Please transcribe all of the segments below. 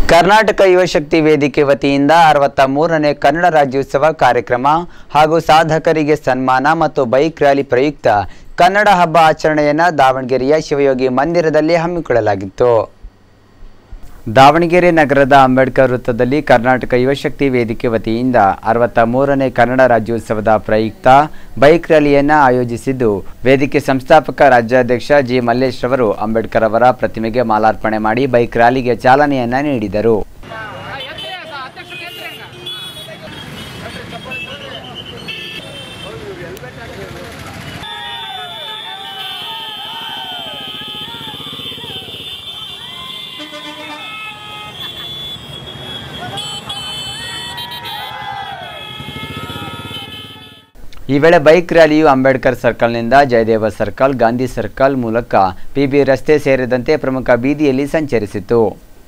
ಕರ್ನಾಟಕ ಯುವಶಕ್ತಿ ವೇದಿಕೆ ವತಿಯಿಂದ ಅರವತ್ತ ಮೂರನೇ ಕನ್ನಡ ರಾಜ್ಯೋತ್ಸವ ಕಾರ್ಯಕ್ರಮ ಹಾಗೂ ಸಾಧಕರಿಗೆ ಸನ್ಮಾನ ಮತ್ತು ಬೈಕ್ ರ್ಯಾಲಿ ಪ್ರಯುಕ್ತ ಕನ್ನಡ ಹಬ್ಬ ಆಚರಣೆಯನ್ನ ದಾವಣಗೆರೆಯ ಶಿವಯೋಗಿ ಮಂದಿರದಲ್ಲಿ ಹಮ್ಮಿಕೊಳ್ಳಲಾಗಿತ್ತು ದಾವಣಗೆರೆ ನಗರದ ಅಂಬೇಡ್ಕರ್ ವೃತ್ತದಲ್ಲಿ ಕರ್ನಾಟಕ ಯುವಶಕ್ತಿ ವೇದಿಕೆ ವತಿಯಿಂದ ಅರವತ್ತ ಮೂರನೇ ಕನ್ನಡ ರಾಜ್ಯೋತ್ಸವದ ಪ್ರಯುಕ್ತ ಬೈಕ್ ರ್ಯಾಲಿಯನ್ನ ಆಯೋಜಿಸಿದ್ದು ವೇದಿಕೆ ಸಂಸ್ಥಾಪಕ ರಾಜ್ಯಾಧ್ಯಕ್ಷ ಜಿ ಮಲ್ಲೇಶ್ ರವರು ಅಂಬೇಡ್ಕರ್ ಅವರ ಪ್ರತಿಮೆಗೆ ಮಾಲಾರ್ಪಣೆ ಮಾಡಿ ಬೈಕ್ ರ್ಯಾಲಿಗೆ ಚಾಲನೆಯನ್ನ ನೀಡಿದರು ಈ ವೇಳೆ ಬೈಕ್ ರ್ಯಾಲಿಯು ಅಂಬೇಡ್ಕರ್ ಸರ್ಕಲ್ನಿಂದ ಜಯದೇವ ಸರ್ಕಲ್ ಗಾಂಧಿ ಸರ್ಕಲ್ ಮೂಲಕ ಪಿಬಿ ರಸ್ತೆ ಸೇರಿದಂತೆ ಪ್ರಮುಖ ಬೀದಿಯಲ್ಲಿ ಸಂಚರಿಸಿತು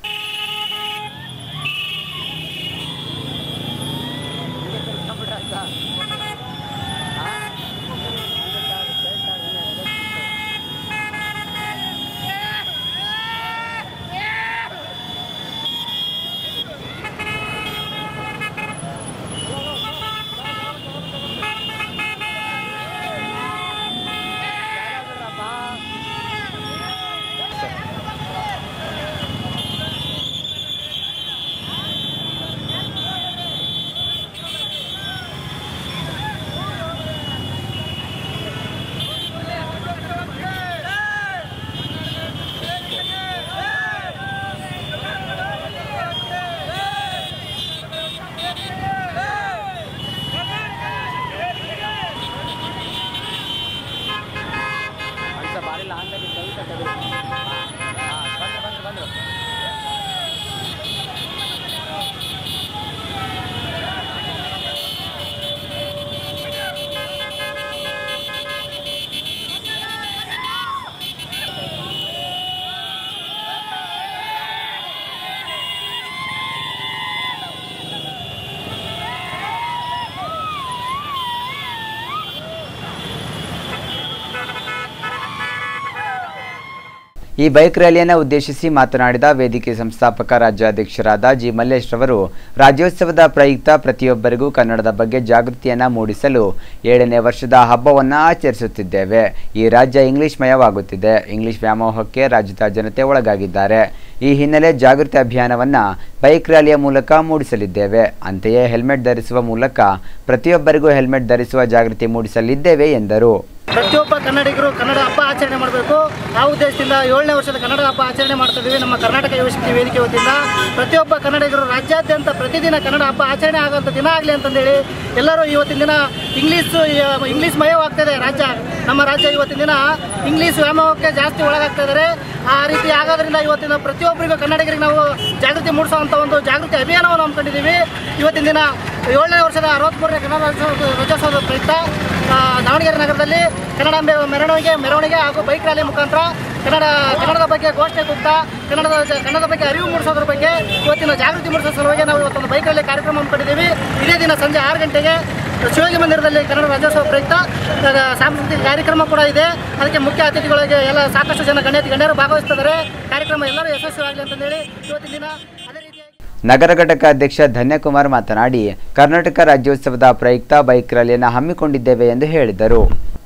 ಈ ಬೈಕ್ ರ್ಯಾಲಿಯನ್ನು ಉದ್ದೇಶಿಸಿ ಮಾತನಾಡಿದ ವೇದಿಕೆ ಸಂಸ್ಥಾಪಕ ರಾಜ್ಯಾಧ್ಯಕ್ಷರಾದ ಜಿ ಮಲ್ಲೇಶ್ ರವರು ರಾಜ್ಯೋತ್ಸವದ ಪ್ರಯುಕ್ತ ಪ್ರತಿಯೊಬ್ಬರಿಗೂ ಕನ್ನಡದ ಬಗ್ಗೆ ಜಾಗೃತಿಯನ್ನ ಮೂಡಿಸಲು ಏಳನೇ ವರ್ಷದ ಹಬ್ಬವನ್ನು ಆಚರಿಸುತ್ತಿದ್ದೇವೆ ಈ ರಾಜ್ಯ ಇಂಗ್ಲಿಷ್ ಮಯವಾಗುತ್ತಿದೆ ಇಂಗ್ಲಿಷ್ ವ್ಯಾಮೋಹಕ್ಕೆ ರಾಜ್ಯದ ಜನತೆ ಒಳಗಾಗಿದ್ದಾರೆ ಈ ಹಿನ್ನೆಲೆ ಜಾಗೃತಿ ಅಭಿಯಾನವನ್ನ ಬೈಕ್ ರ್ಯಾಲಿಯ ಮೂಲಕ ಮೂಡಿಸಲಿದ್ದೇವೆ ಅಂತೆಯೇ ಹೆಲ್ಮೆಟ್ ಧರಿಸುವ ಮೂಲಕ ಪ್ರತಿಯೊಬ್ಬರಿಗೂ ಹೆಲ್ಮೆಟ್ ಧರಿಸುವ ಜಾಗೃತಿ ಮೂಡಿಸಲಿದ್ದೇವೆ ಎಂದರು ಪ್ರತಿಯೊಬ್ಬ ಕನ್ನಡಿಗರು ಕನ್ನಡ ಹಬ್ಬ ಆಚರಣೆ ಮಾಡಬೇಕು ಆ ಉದ್ದೇಶದಿಂದ ಏಳನೇ ವರ್ಷದ ಕನ್ನಡ ಹಬ್ಬ ಆಚರಣೆ ಮಾಡ್ತಾ ಇದ್ದೀವಿ ನಮ್ಮ ಕರ್ನಾಟಕ ಯುವಶಕ್ತಿ ವೇದಿಕೆ ವತಿಯಿಂದ ಪ್ರತಿಯೊಬ್ಬ ಕನ್ನಡಿಗರು ರಾಜ್ಯಾದ್ಯಂತ ಪ್ರತಿದಿನ ಕನ್ನಡ ಹಬ್ಬ ಆಚರಣೆ ಆಗುವಂಥ ದಿನ ಆಗಲಿ ಅಂತಂದೇಳಿ ಎಲ್ಲರೂ ಇವತ್ತಿನ ದಿನ ಇಂಗ್ಲೀಷ್ ಇಂಗ್ಲೀಷ್ ಮಯವಾಗ್ತದೆ ರಾಜ್ಯ ನಮ್ಮ ರಾಜ್ಯ ಇವತ್ತಿನ ದಿನ ಇಂಗ್ಲೀಷ್ ವ್ಯಾಮೋಹಕ್ಕೆ ಜಾಸ್ತಿ ಒಳಗಾಗ್ತಾ ಇದ್ದಾರೆ ಆ ರೀತಿ ಆಗೋದ್ರಿಂದ ಇವತ್ತಿನ ಪ್ರತಿಯೊಬ್ಬರಿಗೂ ಕನ್ನಡಿಗರಿಗೆ ನಾವು ಜಾಗೃತಿ ಮೂಡಿಸುವಂಥ ಒಂದು ಜಾಗೃತಿ ಅಭಿಯಾನವನ್ನು ಹಮ್ಮಿಕೊಂಡಿದ್ದೀವಿ ಇವತ್ತಿನ ದಿನ ಏಳನೇ ವರ್ಷದ ಅರವತ್ತ್ಮೂರನೇ ಕನ್ನಡ ರಾಜ್ಯೋತ್ಸವ- ರಾಜ್ಯೋತ್ಸವದ ಪ್ರಯುಕ್ತ ಆ, ದಾವಣಗೆರೆ ನಗರದಲ್ಲಿ ಕನ್ನಡ ಮೆರವಣಿಗೆ ಮೆರವಣಿಗೆ ಹಾಗೂ ಬೈಕ್ ರ್ಯಾಲಿ ಮುಖಾಂತರ ಕನ್ನಡ ಕನ್ನಡದ ಬಗ್ಗೆ ಘೋಷಣೆ ಕೂಗ್ತಾ ಕನ್ನಡದ ಜ- ಕನ್ನಡದ ಬಗ್ಗೆ ಅರಿವು ಮೂಡಿಸೋದ್ರ ಬಗ್ಗೆ ಇವತ್ತಿನ ಜಾಗೃತಿ ಮೂಡಿಸೋ ಸಲುವಾಗಿ ನಾವು ಇವತ್ತೊಂದು ಬೈಕ್ ರ್ಯಾಲಿ ಕಾರ್ಯಕ್ರಮ ಹಮ್ಮಿಕೊಂಡಿದ್ದೀವಿ ಇದೇ ದಿನ ಸಂಜೆ ಆರು ಗಂಟೆಗೆ ಶಿವಾಜಿ ಮಂದಿರದಲ್ಲಿ ಕನ್ನಡ ರಾಜ್ಯೋತ್ಸವ ಪ್ರಯುಕ್ತ ಆ, ಸಾಂಸ್ಕೃತಿಕ ಕಾರ್ಯಕ್ರಮ ಕೂಡ ಇದೆ ಅದಕ್ಕೆ ಮುಖ್ಯ ಅತಿಥಿಗಳಿಗೆ ಎಲ್ಲ ಸಾಕಷ್ಟು ಜನ ಗಣ್ಯ ಗಣ್ಯರು ಭಾಗವಹಿಸ್ತಿದ್ದಾರೆ ಕಾರ್ಯಕ್ರಮ ಎಲ್ಲರೂ ಯಶಸ್ವಿಯಾಗಲಿ ಅಂತಂದೇಳಿ ಇವತ್ತಿನ ದಿನ ಅದೇ ರೀತಿಯಾಗಿ ನಗರ ಘಟಕ ಅಧ್ಯಕ್ಷ ಧನ್ಯಕುಮಾರ್ ಮಾತನಾಡಿ ಕರ್ನಾಟಕ ರಾಜ್ಯೋತ್ಸವದ ಪ್ರಯುಕ್ತ ಬೈಕ್ ರ್ಯಾಲಿಯನ್ನು ಹಮ್ಮಿಕೊಂಡಿದ್ದೇವೆ ಎಂದು ಹೇಳಿದರು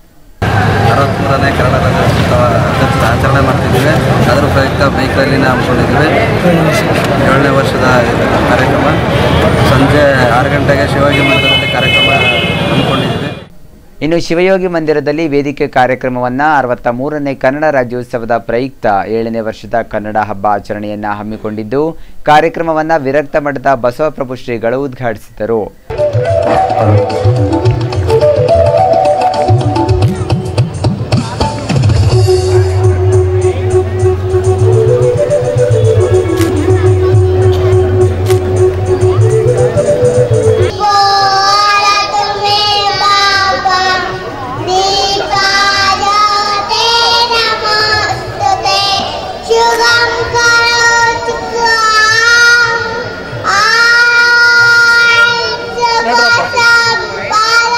ಅರವತ್ತ್ಮೂರನೇ ಕನ್ನಡ ರಾಜ್ಯೋತ್ಸವ ರಾಜ್ಯೋತ್ಸವ ಆಚರಣೆ ಮಾಡ್ತಿದ್ದೀವಿ ಅದರ ಪ್ರಯುಕ್ತ ಬೈಕ್ ರ್ಯಾಲಿನ ಹಮ್ಮಿಕೊಂಡಿದ್ದೀವಿ ಏಳನೇ ವರ್ಷದ ಇದು ಕಾರ್ಯಕ್ರಮ ಸಂಜೆ ಆರು ಗಂಟೆಗೆ ಶಿವಾಜಿ ಮಂದಿರದಲ್ಲಿ ಕಾರ್ಯಕ್ರಮ ಹಮ್ಮಿಕೊಂಡಿದ್ದೀವಿ ಇನ್ನು ಶಿವಯೋಗಿ ಮಂದಿರದಲ್ಲಿ ವೇದಿಕೆ ಕಾರ್ಯಕ್ರಮವನ್ನ ಅರವತ್ತ ಮೂರನೇ ಕನ್ನಡ ರಾಜ್ಯೋತ್ಸವದ ಪ್ರಯುಕ್ತ ಏಳನೇ ವರ್ಷದ ಕನ್ನಡ ಹಬ್ಬ ಆಚರಣೆಯನ್ನ ಹಮ್ಮಿಕೊಂಡಿದ್ದು ಕಾರ್ಯಕ್ರಮವನ್ನ ವಿರಕ್ತ ಮಠದ ಬಸವಪ್ರಭು ಶ್ರೀಗಳು ಉದ್ಘಾಟಿಸಿದರು भारत में बाबा दीपायोते नमोस्तुते शुभं करोति त्वाम् आय सुखसम्पदां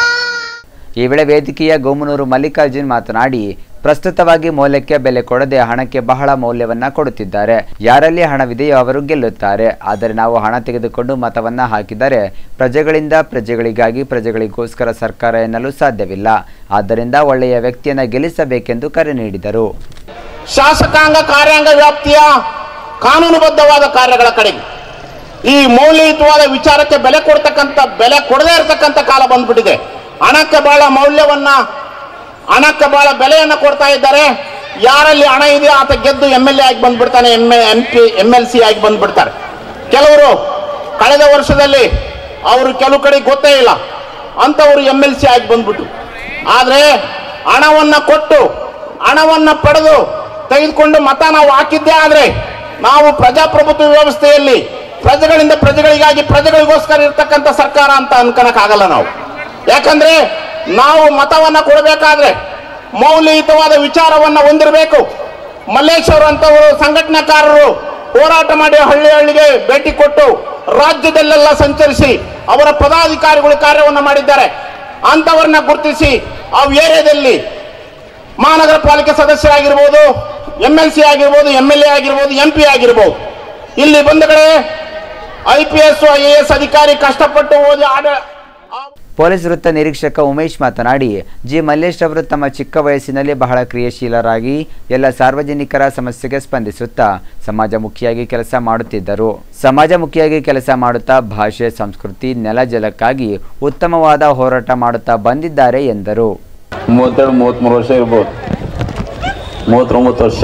ಈ ವೇಳೆ ವೇದಿಕೆಯ ಗೋಮನೂರು ಮಲ್ಲಿಕಾರ್ಜುನ್ ಮಾತನಾಡಿ ಪ್ರಸ್ತುತವಾಗಿ ಮೌಲ್ಯಕ್ಕೆ ಬೆಲೆ ಕೊಡದೆ ಹಣಕ್ಕೆ ಬಹಳ ಮೌಲ್ಯವನ್ನ ಕೊಡುತ್ತಿದ್ದಾರೆ ಯಾರಲ್ಲಿ ಹಣವಿದೆಯೋ ಅವರು ಗೆಲ್ಲುತ್ತಾರೆ ಆದರೆ ನಾವು ಹಣ ತೆಗೆದುಕೊಂಡು ಮತವನ್ನ ಹಾಕಿದರೆ ಪ್ರಜೆಗಳಿಂದ ಪ್ರಜೆಗಳಿಗಾಗಿ ಪ್ರಜೆಗಳಿಗೋಸ್ಕರ ಸರ್ಕಾರ ಎನ್ನಲು ಸಾಧ್ಯವಿಲ್ಲ ಆದ್ದರಿಂದ ಒಳ್ಳೆಯ ವ್ಯಕ್ತಿಯನ್ನ ಗೆಲ್ಲಿಸಬೇಕೆಂದು ಕರೆ ನೀಡಿದರು ಶಾಸಕಾಂಗ ಕಾರ್ಯಾಂಗ ವ್ಯಾಪ್ತಿಯ ಕಾನೂನುಬದ್ಧವಾದ ಕಾರ್ಯಗಳ ಕಡೆಗೆ ಈ ಮೌಲ್ಯಯುತವಾದ ವಿಚಾರಕ್ಕೆ ಬೆಲೆ ಕೊಡ್ತಕ್ಕಂಥ ಬೆಲೆ ಕೊಡದೇ ಇರತಕ್ಕಂಥ ಕಾಲ ಬಂದ್ಬಿಟ್ಟಿದೆ ಹಣಕ್ಕೆ ಬಹಳ ಮೌಲ್ಯವನ್ನ ಹಣಕ್ಕೆ ಬಹಳ ಬೆಲೆಯನ್ನ ಕೊಡ್ತಾ ಇದ್ದಾರೆ ಯಾರಲ್ಲಿ ಹಣ ಇದೆಯೋ ಆತ ಗೆದ್ದು ಎಮ್ ಎಲ್ ಎ ಆಗಿ ಬಂದ್ಬಿಡ್ತಾನೆ M M P M L C ಆಗಿ ಬಂದ್ಬಿಡ್ತಾರೆ ಕೆಲವರು ಕಳೆದ ವರ್ಷದಲ್ಲಿ ಅವರು ಕೆಲವು ಕಡೆ ಗೊತ್ತೇ ಇಲ್ಲ ಅಂಥವರು ಎಮ್ ಎಲ್ ಸಿ ಆಗಿ ಬಂದ್ಬಿಟ್ಟು ಆದರೆ ಹಣವನ್ನ ಕೊಟ್ಟು ಹಣವನ್ನ ಪಡೆದು ತೆಗೆದುಕೊಂಡು ಮತ ನಾವು ಹಾಕಿದ್ದೇ ಆದ್ರೆ ನಾವು ಪ್ರಜಾಪ್ರಭುತ್ವ ವ್ಯವಸ್ಥೆಯಲ್ಲಿ ಪ್ರಜೆಗಳಿಂದ ಪ್ರಜೆಗಳಿಗಾಗಿ ಪ್ರಜೆಗಳಿಗೋಸ್ಕರ ಇರ್ತಕ್ಕಂಥ ಸರ್ಕಾರ ಅಂತ ಅನ್ಕೊಳಕ್ಕಾಗಲ್ಲ ನಾವು ಯಾಕಂದ್ರೆ ನಾವು ಮತವನ್ನ ಕೊಡಬೇಕಾದ್ರೆ ಮೌಲ್ಯಯುತವಾದ ವಿಚಾರವನ್ನ ಹೊಂದಿರಬೇಕು ಮಲ್ಲೇಶ್ವರ ಅಂತವರು ಸಂಘಟನಾಕಾರರು ಹೋರಾಟ ಮಾಡಿ ಹಳ್ಳಿ ಹಳ್ಳಿಗೆ ಭೇಟಿ ಕೊಟ್ಟು ರಾಜ್ಯದಲ್ಲೆಲ್ಲ ಸಂಚರಿಸಿ ಅವರ ಪದಾಧಿಕಾರಿಗಳು ಕಾರ್ಯವನ್ನು ಮಾಡಿದ್ದಾರೆ ಅಂತವರನ್ನ ಗುರುತಿಸಿ ಆ ಏರಿಯಾದಲ್ಲಿ ಮಹಾನಗರ ಪಾಲಿಕೆ ಸದಸ್ಯರಾಗಿರ್ಬೋದು ಎಂ ಎಲ್ ಸಿ ಆಗಿರ್ಬೋದು ಎಂ ಎಲ್ ಎ ಆಗಿರ್ಬೋದು ಎಂ ಪಿ ಆಗಿರ್ಬೋದು ಇಲ್ಲಿ ಬಂದ ಕಡೆ I P S I A S ಅಧಿಕಾರಿ ಕಷ್ಟಪಟ್ಟು ಓದಿ ಆಡ ಆ- ಪೊಲೀಸ್ ವೃತ್ತ ನಿರೀಕ್ಷಕ ಉಮೇಶ್ ಮಾತನಾಡಿ ಜಿ ಮಲ್ಲೇಶ್ ಅವರು ತಮ್ಮ ಚಿಕ್ಕ ವಯಸ್ಸಿನಲ್ಲಿ ಬಹಳ ಕ್ರಿಯಾಶೀಲರಾಗಿ ಎಲ್ಲ ಸಾರ್ವಜನಿಕರ ಸಮಸ್ಯೆಗೆ ಸ್ಪಂದಿಸುತ್ತಾ ಸಮಾಜಮುಖಿಯಾಗಿ ಕೆಲಸ ಮಾಡುತ್ತಿದ್ದರು ಸಮಾಜಮುಖಿಯಾಗಿ ಕೆಲಸ ಮಾಡುತ್ತಾ ಭಾಷೆ ಸಂಸ್ಕೃತಿ ನೆಲ ಜಲಕ್ಕಾಗಿ ಉತ್ತಮವಾದ ಹೋರಾಟ ಮಾಡುತ್ತಾ ಬಂದಿದ್ದಾರೆ ಎಂದರು ಮೂವತ್ತೆರಡು ಮೂವತ್ತ್ಮೂರು ವರ್ಷ ಇರ್ಬೋದು ಮೂವತ್ತೊಂಬತ್ತು ವರ್ಷ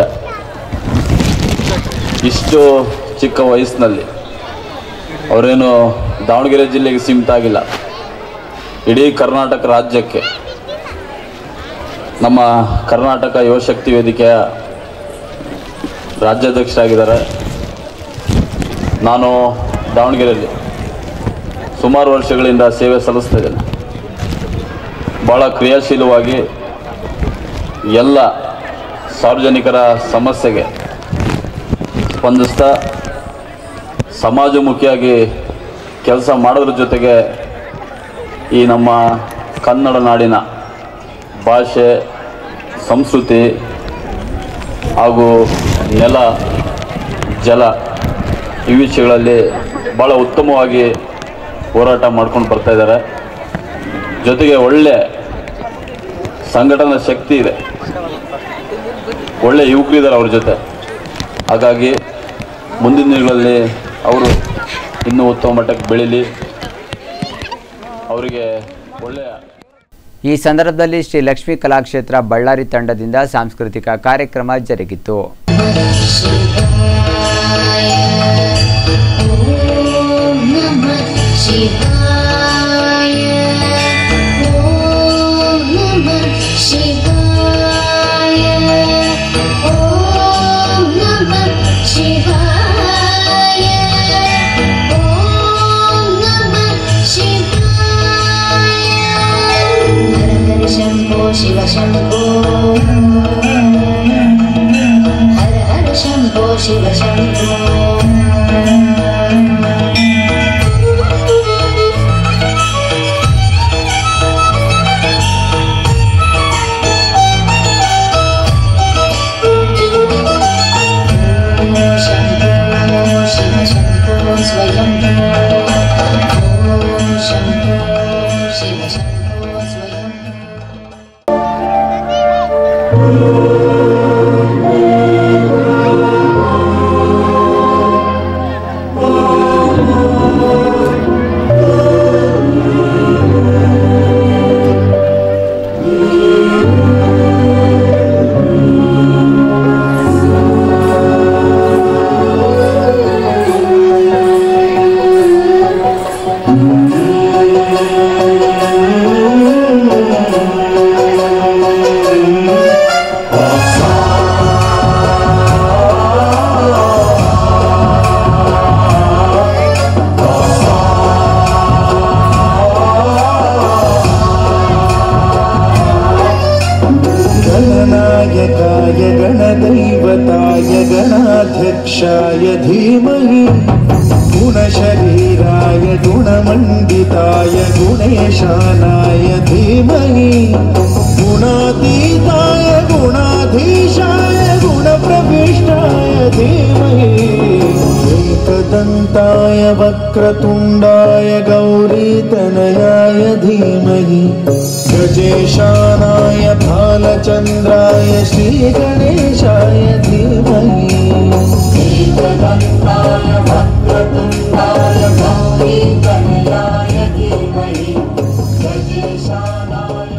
ಇಷ್ಟು ಚಿಕ್ಕ ವಯಸ್ಸಿನಲ್ಲಿ ಅವರೇನು ದಾವಣಗೆರೆ ಜಿಲ್ಲೆಗೆ ಸೀಮಿತ ಆಗಿಲ್ಲ ಇಡೀ ಕರ್ನಾಟಕ ರಾಜ್ಯಕ್ಕೆ ನಮ್ಮ ಕರ್ನಾಟಕ ಯುವಶಕ್ತಿ ವೇದಿಕೆಯ ರಾಜ್ಯಾಧ್ಯಕ್ಷರಾಗಿದ್ದಾರೆ ನಾನು ದಾವಣಗೆರೆಯಲ್ಲಿ ಸುಮಾರು ವರ್ಷಗಳಿಂದ ಸೇವೆ ಸಲ್ಲಿಸ್ತಾ ಇದ್ದೇನೆ ಭಾಳ ಕ್ರಿಯಾಶೀಲವಾಗಿ ಎಲ್ಲ ಸಾರ್ವಜನಿಕರ ಸಮಸ್ಯೆಗೆ ಸ್ಪಂದಿಸ್ತಾ ಸಮಾಜಮುಖಿಯಾಗಿ ಕೆಲಸ ಮಾಡೋದ್ರ ಜೊತೆಗೆ ಈ ನಮ್ಮ ಕನ್ನಡ ನಾಡಿನ ಭಾಷೆ ಸಂಸ್ಕೃತಿ ಹಾಗೂ ನೆಲ ಜಲ ಈ ವಿಷಯಗಳಲ್ಲಿ ಭಾಳ ಉತ್ತಮವಾಗಿ ಹೋರಾಟ ಮಾಡ್ಕೊಂಡು ಬರ್ತಾ ಇದ್ದಾರೆ ಜೊತೆಗೆ ಒಳ್ಳೆ ಸಂಘಟನಾ ಶಕ್ತಿ ಇದೆ ಒಳ್ಳೆ ಯುವಕರಿದ್ದಾರೆ ಅವ್ರ ಜೊತೆ ಹಾಗಾಗಿ ಮುಂದಿನ ದಿನಗಳಲ್ಲಿ ಅವರು ಇನ್ನೂ ಉತ್ತಮ ಮಟ್ಟಕ್ಕೆ ಬೆಳೀಲಿ ಅವರಿಗೆ ಒಳ್ಳೆಯ ಈ ಸಂದರ್ಭದಲ್ಲಿ ಶ್ರೀ ಲಕ್ಷ್ಮೀ ಕಲಾಕ್ಷೇತ್ರ ಬಳ್ಳಾರಿ ತಂಡದಿಂದ ಸಾಂಸ್ಕೃತಿಕ ಕಾರ್ಯಕ್ರಮ ಜರುಗಿತು शिवाय ॐ नमः शिवाय ॐ नमः शिवाय ॐ नमः शिवाय हर हर शम्भो शिव शम्भो हर हर शम्भो शिव शम्भो शम्भो शिव शम्भो स्वयं ॐ शम्भो शिव शम्भो स्वयं गणनायकाय गणदैवताय गणाध्यक्षाय धीमहि गुणशरीराय गुण गुणमण्डिताय गुणेशानाय धीमहि गुणातीताय गुणाधीशाय गुणप्रविष्टाय धीमहि एकदन्ताय वक्रतुण्डाय गौरीतनयाय धीमहि गजेशानाय भालचन्द्राय श्रीगणेशाय धीमहि एकदन्ताय वक्रतुण्डाय गौरीतनयाय धीमहि गजेशानाय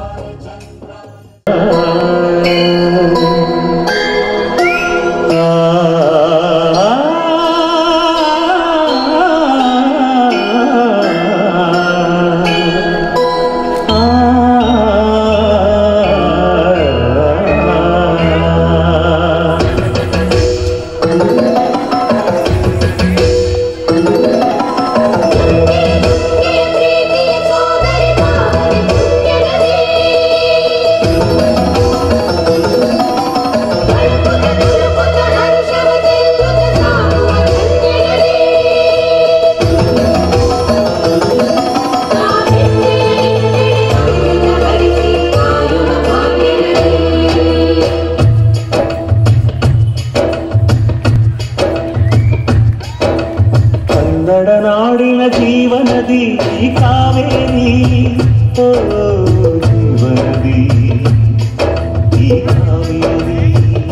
ಕನ್ನಡ ನಾಡಿನ ಜೀವನದಿ ಈ ಕಾವೇರಿ ಓ ಜೀವನದಿ ಈ ಕಾವೇರಿ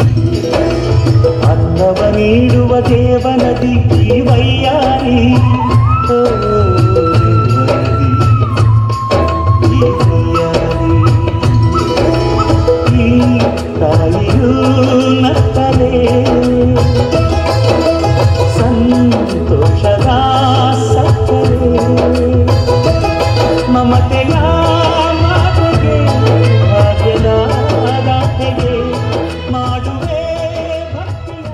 ಅನ್ನವ ನೀಡುವ ದೇವನದಿ ಈ ವೈಯಾರಿ ಓ ದೇವನದಿ ಈ ವೈಯಾರಿ ಈ ತಾಯಿಯೂ ನತ್ತಲೇ ಸಂತೋಷದ ಸಕ್ಕರೆ ಮಮತೆಯ ಮಾತೆಗೆ ಭಾಗ್ಯದ ದಾತೆಗೆ ಮಾಡುವೆ ಭಕ್ತಿಯ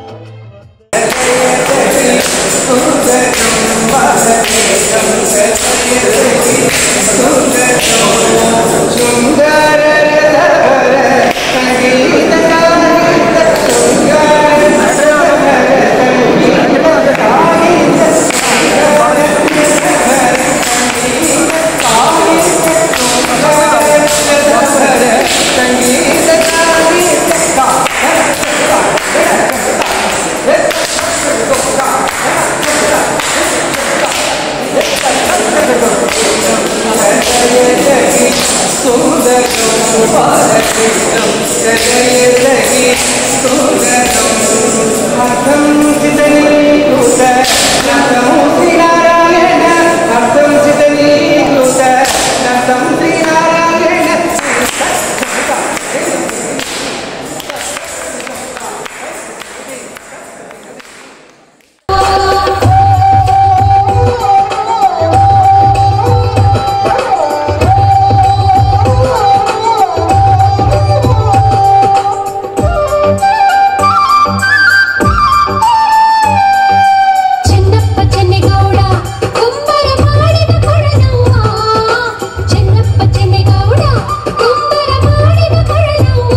ಚೆನ್ನಪ್ಪ ಚೆನ್ನೇಗೌಡ ಕುಂಬರ ಮಾಡಿದ ಕೊಳನವ್ವ ಚೆನ್ನಪ್ಪ ಚೆನ್ನೇಗೌಡ ಕುಂಬರ ಮಾಡಿದ ಕೊಳನವ್ವ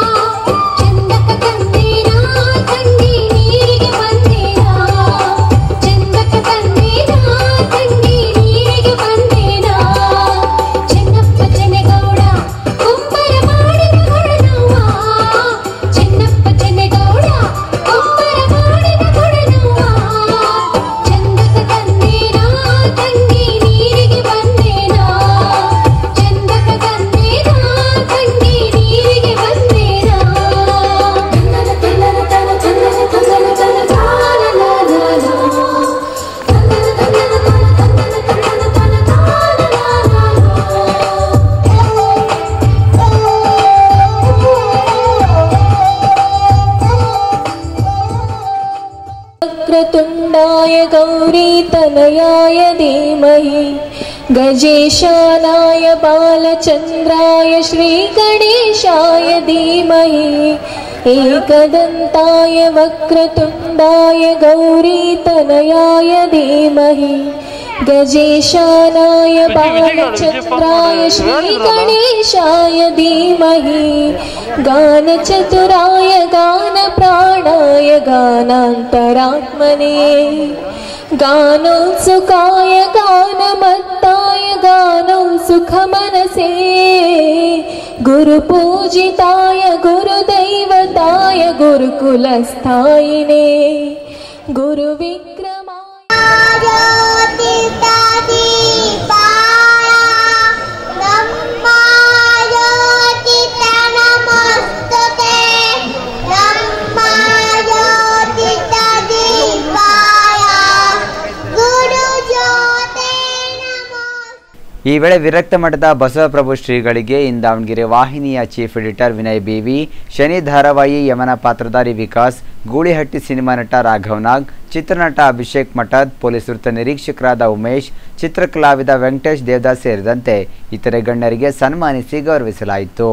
ಚಂದಕ ತಂದೇನ ತಂಗಿ ನೀರಿಗೆ ಬಂದೇನ ಚಂದಕ ತಂದೇನ ತಂಗಿ ನೀರಿಗೆ ಬಂದೇನ ಚೆನ್ನಪ್ಪ ಚೆನ್ನೇಗೌಡ ಕುಂಬರ ಮಾಡಿದ ಕೊಳನವ್ವ ಚೆನ್ನಪ್ಪ ಚೆನ್ನೇಗೌಡ ಕುಂಬರ ಮಾಡಿದ ಕೊಳನವ್ವ ಚಂದಕ ತಂದೇನ ತಂಗಿ ನೀರಿಗೆ ಬಂದೇನ ಚಂದಕ ತಂದೇನ ತಂಗಿ ನೀರಿಗೆ ಬಂದೇನ ತನ್ನನ ತನ್ನನ ತನ ತನ್ನನ ತನ್ನನ ತನ ತಾನನಾನಾನ. ತನ್ನನ ತನ್ನನ ತನ ತನ್ನನ ತನ್ನನ ತನ वक्रतुण्डाय गौरीतनयाय धीमहि गजेशानाय बालचन्द्राय श्रीगणेशाय धीमहि एकदन्ताय वक्रतुण्डाय गौरीतनयाय धीमहि गजेशानाय बालचन्द्राय श्रीगणेशाय धीमहि गानचतुराय गानप्राणाय गानान्तरात्मने गानौ सुखाय गानमत्ताय गानौ सुखमनसे गुरुपूजिताय गुरुदैवताय गुरुकुलस्थायिने गुरुविक्रमा ಜ್ಯೋತಿರ್ದೀಪಾಯ ನಮ್ಮ ಜ್ಯೋತಿರ್ನಮಸ್ತುತೆ ನಮ್ಮ ಜ್ಯೋತಿರ್ದೀಪಾಯ ಗುರು ಜ್ಯೋತೆ ಈ ವೇಳೆ ವಿರಕ್ತ ಮಠದ ಬಸವಪ್ರಭು ಶ್ರೀಗಳಿಗೆ ಇನ್ ದಾವಣಗೆರೆ ವಾಹಿನಿಯ chief editor Vinay B V Shani ಧಾರಾವಾಹಿ ಯಮನ ಪಾತ್ರಧಾರಿ ವಿಕಾಸ್ ಗೂಳಿಹಟ್ಟಿ ಸಿನಿಮಾ ನಟ ರಾಘವ್ ನಾಗ್ ಚಿತ್ರನಟ ಅಭಿಷೇಕ್ ಮಠದ್ ಪೊಲೀಸ್ ವೃತ್ತ ನಿರೀಕ್ಷಕರಾದ ಉಮೇಶ್ ಚಿತ್ರಕಲಾವಿದ ವೆಂಕಟೇಶ್ ದೇವದಾಸ್ ಸೇರಿದಂತೆ ಇತರೆ ಗಣ್ಯರಿಗೆ ಸನ್ಮಾನಿಸಿ ಗೌರವಿಸಲಾಯಿತು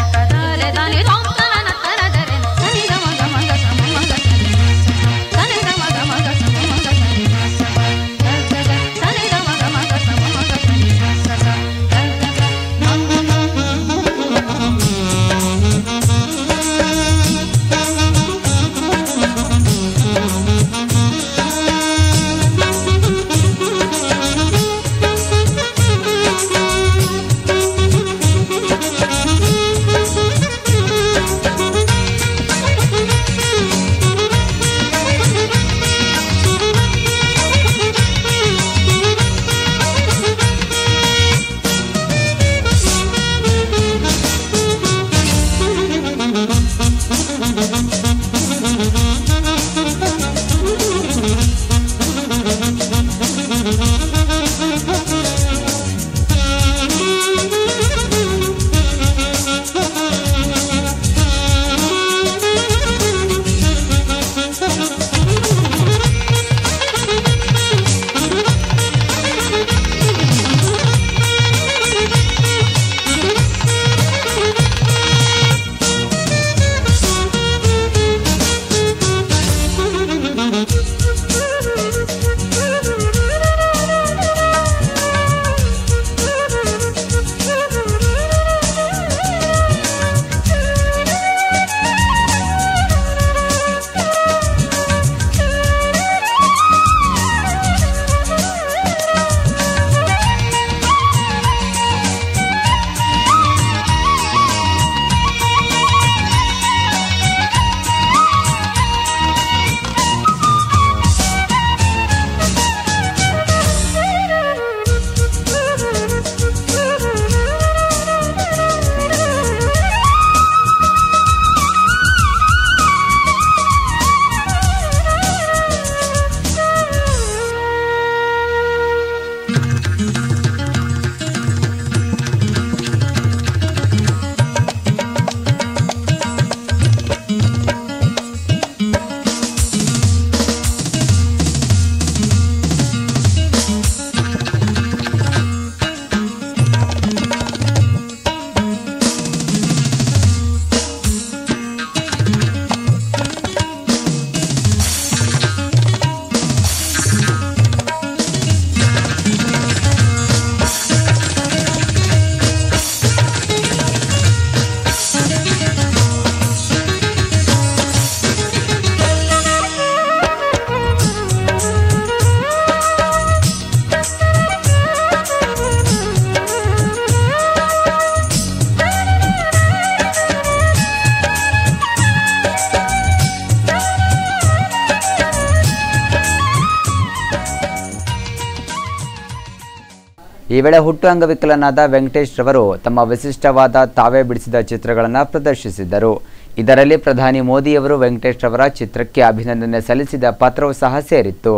Thank you. ಈ ವೇಳೆ ಹುಟ್ಟು ಅಂಗವಿಕಲನಾದ ವೆಂಕಟೇಶ್ ರವರು ತಮ್ಮ ವಿಶಿಷ್ಟವಾದ ತಾವೇ ಬಿಡಿಸಿದ ಚಿತ್ರಗಳನ್ನು ಪ್ರದರ್ಶಿಸಿದ್ದರು ಇದರಲ್ಲಿ ಪ್ರಧಾನಿ ಮೋದಿಯವರು ವೆಂಕಟೇಶ್ ರವರ ಚಿತ್ರಕ್ಕೆ ಅಭಿನಂದನೆ ಸಲ್ಲಿಸಿದ ಪತ್ರವೂ ಸಹ ಸೇರಿತ್ತು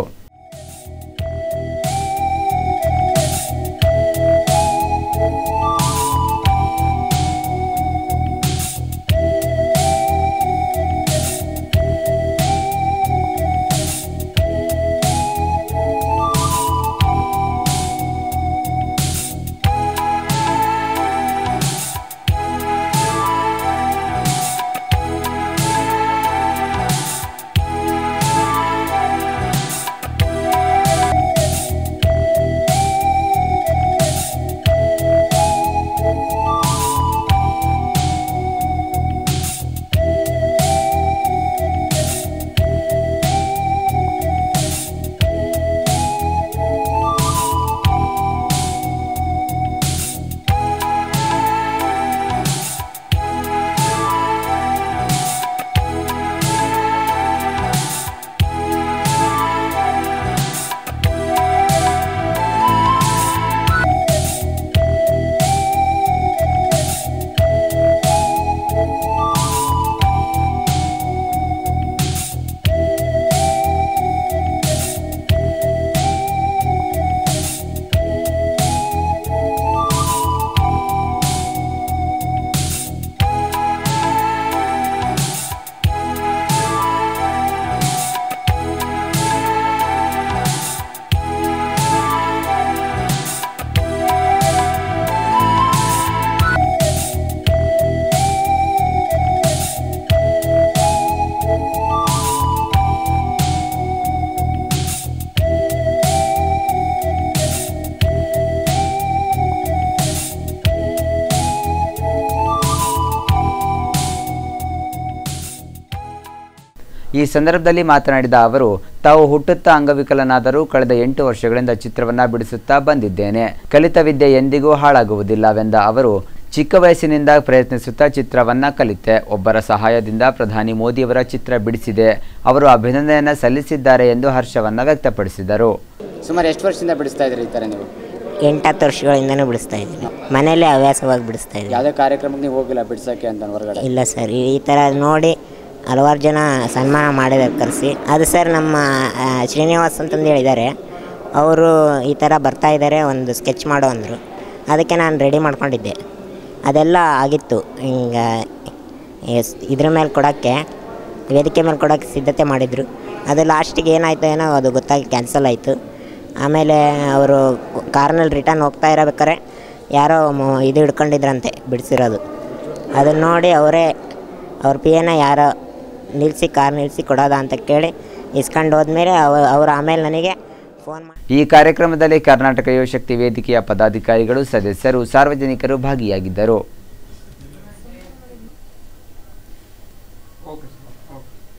ಈ ಸಂದರ್ಭದಲ್ಲಿ ಮಾತನಾಡಿದ ಅವರು ತಾವು ಹುಟ್ಟುತ್ತಾ ಅಂಗವಿಕಲನಾದರೂ ಕಳೆದ ಎಂಟು ವರ್ಷಗಳಿಂದ ಚಿತ್ರವನ್ನ ಬಿಡಿಸುತ್ತಾ ಬಂದಿದ್ದೇನೆ ಕಲಿತ ವಿದ್ಯೆ ಎಂದಿಗೂ ಹಾಳಾಗುವುದಿಲ್ಲವೆಂದ ಅವರು ಚಿಕ್ಕ ವಯಸ್ಸಿನಿಂದ ಪ್ರಯತ್ನಿಸುತ್ತಾ ಚಿತ್ರವನ್ನ ಕಲಿತೆ ಒಬ್ಬರ ಸಹಾಯದಿಂದ ಪ್ರಧಾನಿ ಮೋದಿಯವರ ಚಿತ್ರ ಬಿಡಿಸಿದೆ ಅವರು ಅಭಿನಂದನೆಯನ್ನ ಸಲ್ಲಿಸಿದ್ದಾರೆ ಎಂದು ಹರ್ಷವನ್ನ ವ್ಯಕ್ತಪಡಿಸಿದರು ಸುಮಾರು ಎಷ್ಟು ವರ್ಷದಿಂದ ಬಿಡಿಸ್ತಾ ಇದ್ರಿ ಈ ಥರ ನೀವು ಎಂಟತ್ತು ವರ್ಷಗಳಿಂದನೂ ಬಿಡಿಸ್ತಾ ಇದ್ದೀನಿ ಮನೆಯಲ್ಲೇ ಹವ್ಯಾಸವಾಗಿ ಬಿಡಿಸ್ತಾ ಇದ್ದೀನಿ ಯಾವುದೇ ಕಾರ್ಯಕ್ರಮಕ್ಕೆ ನೀವು ಹೋಗಿಲ್ಲ ಬಿಡ್ಸೋಕ್ಕೆ ಅಂತ ಹೊರಗಡೆ ಇಲ್ಲ ಸರ್ ಈ ಥರ ನೋಡಿ ಹಲವಾರು ಜನ ಸನ್ಮಾನ ಮಾಡಿದ್ದಾರೆ ಕರೆಸಿ ಅದು ಸರ್ ನಮ್ಮ ಆ, ಶ್ರೀನಿವಾಸ್ ಅಂತಂದು ಹೇಳಿದ್ದಾರೆ ಅವರು ಈ ಥರ ಬರ್ತಾ ಇದ್ದಾರೆ ಒಂದು ಸ್ಕೆಚ್ ಮಾಡು ಅಂದರು ಅದಕ್ಕೆ ನಾನು ರೆಡಿ ಮಾಡ್ಕೊಂಡಿದ್ದೆ ಅದೆಲ್ಲ ಆಗಿತ್ತು ಹಿಂಗೆ ಎಸ್ ಇದ್ರ ಮೇಲೆ ಕೊಡೋಕ್ಕೆ ವೇದಿಕೆ ಮೇಲೆ ಕೊಡೋಕ್ಕೆ ಸಿದ್ಧತೆ ಮಾಡಿದರು ಅದು ಲಾಸ್ಟಿಗೆ ಏನಾಯಿತು ಏನೋ ಅದು ಗೊತ್ತಾಗಿ ಕ್ಯಾನ್ಸಲ್ ಆಯಿತು ಆಮೇಲೆ ಅವರು ಕಾರ್ನಲ್ಲಿ ರಿಟರ್ನ್ ಹೋಗ್ತಾ ಇರಬೇಕಾರೆ ಯಾರೋ ಮ- ಇದು ಹಿಡ್ಕೊಂಡಿದ್ರಂತೆ ಬಿಡಿಸಿರೋದು ಅದನ್ನು ನೋಡಿ ಅವರೇ ಅವ್ರ ಪಿ ಎನ ಯಾರೋ ನಿಲ್ಲಿಸಿ ಕಾರ್ ನಿಲ್ಲಿಸಿ ಕೊಡೋದ ಅಂತ ಕೇಳಿ ಇಸ್ಕೊಂಡು ಹೋದ್ಮೇಲೆ ಅವ ಅವ್ರು ಆಮೇಲೆ ನನಗೆ ಫೋನ್ ಮಾಡಿ ಈ ಕಾರ್ಯಕ್ರಮದಲ್ಲಿ ಕರ್ನಾಟಕ ಯುವಶಕ್ತಿ ವೇದಿಕೆಯ ಪದಾಧಿಕಾರಿಗಳು ಸದಸ್ಯರು ಸಾರ್ವಜನಿಕರು ಭಾಗಿಯಾಗಿದ್ದರು